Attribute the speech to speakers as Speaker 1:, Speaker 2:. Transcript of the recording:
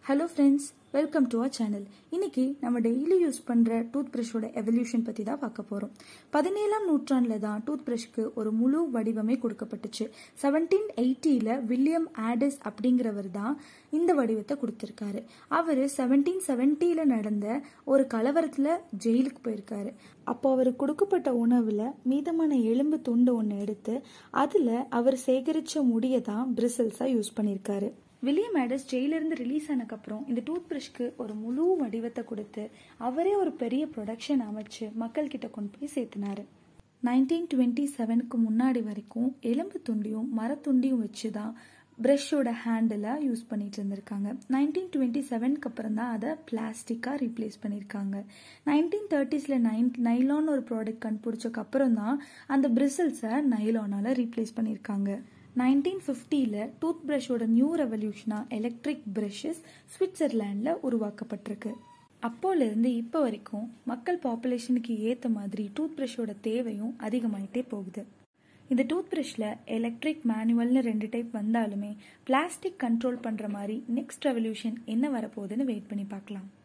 Speaker 1: hello friends welcome to our channel இன்னைக்கு நம்ம daily use பண்ணுற டூத் ப்ரஷோட எவல்யூஷன் பற்றி தான் பார்க்க போகிறோம் பதினேழாம் நூற்றாண்டில் தான் டூத் ப்ரஷ்க்கு ஒரு முழு வடிவமே கொடுக்கப்பட்டுச்சு செவன்டீன் எயிட்டியில் வில்லியம் ஆடிஸ் அப்படிங்கிறவர் தான் இந்த வடிவத்தை கொடுத்துருக்காரு அவர் செவன்டீன் செவன்ட்டியில் நடந்த ஒரு கலவரத்தில் ஜெயிலுக்கு போயிருக்காரு அப்போ அவர் கொடுக்கப்பட்ட உணவில் மீதமான எலும்பு துண்டு ஒன்று எடுத்து அதில் அவர் சேகரித்த முடியை தான் பிரிசல்ஸாக யூஸ் பண்ணியிருக்காரு வில்லியம் ஆடஸ் ஜெயிலிருந்து ரிலீஸ் ஆனதுக்கப்புறம் இந்த டூத் ப்ரஷ்க்கு ஒரு முழு வடிவத்தை கொடுத்து அவரே ஒரு பெரிய ப்ரொடக்ஷன் அமைச்சு மக்கள்கிட்ட கொண்டு போய் சேர்த்தினாரு நைன்டீன் டுவெண்ட்டி செவனுக்கு முன்னாடி வரைக்கும் எலும்பு துண்டியும் மரத்துண்டியும் வச்சு தான் ப்ரஷ்ஷோட ஹேண்டில் யூஸ் பண்ணிட்டு இருந்திருக்காங்க நைன்டீன் டுவெண்ட்டி செவனுக்கு அப்புறம் தான் அதை பிளாஸ்டிக்காக ரீப்ளேஸ் பண்ணியிருக்காங்க நைன்டீன் தேர்ட்டிஸில் நைன் நைலான் ஒரு ப்ராடக்ட் கண்டுபிடிச்சக்கு அப்புறம் தான் அந்த பிரிசல்ஸை நைலானால் ரீப்ளேஸ் பண்ணியிருக்காங்க நைன்டீன் ஃபிஃப்டியில் டூத் ப்ரஷோட நியூ ரெவல்யூஷனாக எலக்ட்ரிக் ப்ரஷஸ் சுவிட்சர்லாண்டில் உருவாக்கப்பட்டிருக்கு அப்போலேருந்து இப்போ வரைக்கும் மக்கள் பாப்புலேஷனுக்கு ஏற்ற மாதிரி டூத் ப்ரஷோட தேவையும் அதிகமாயிட்டே போகுது இந்த டூத் ப்ரஷில் எலக்ட்ரிக் மேனுவல்னு ரெண்டு டைப் வந்தாலுமே பிளாஸ்டிக் கண்ட்ரோல் பண்ணுற மாதிரி நெக்ஸ்ட் ரெவல்யூஷன் என்ன வரப்போகுதுன்னு வெயிட் பண்ணி பார்க்கலாம்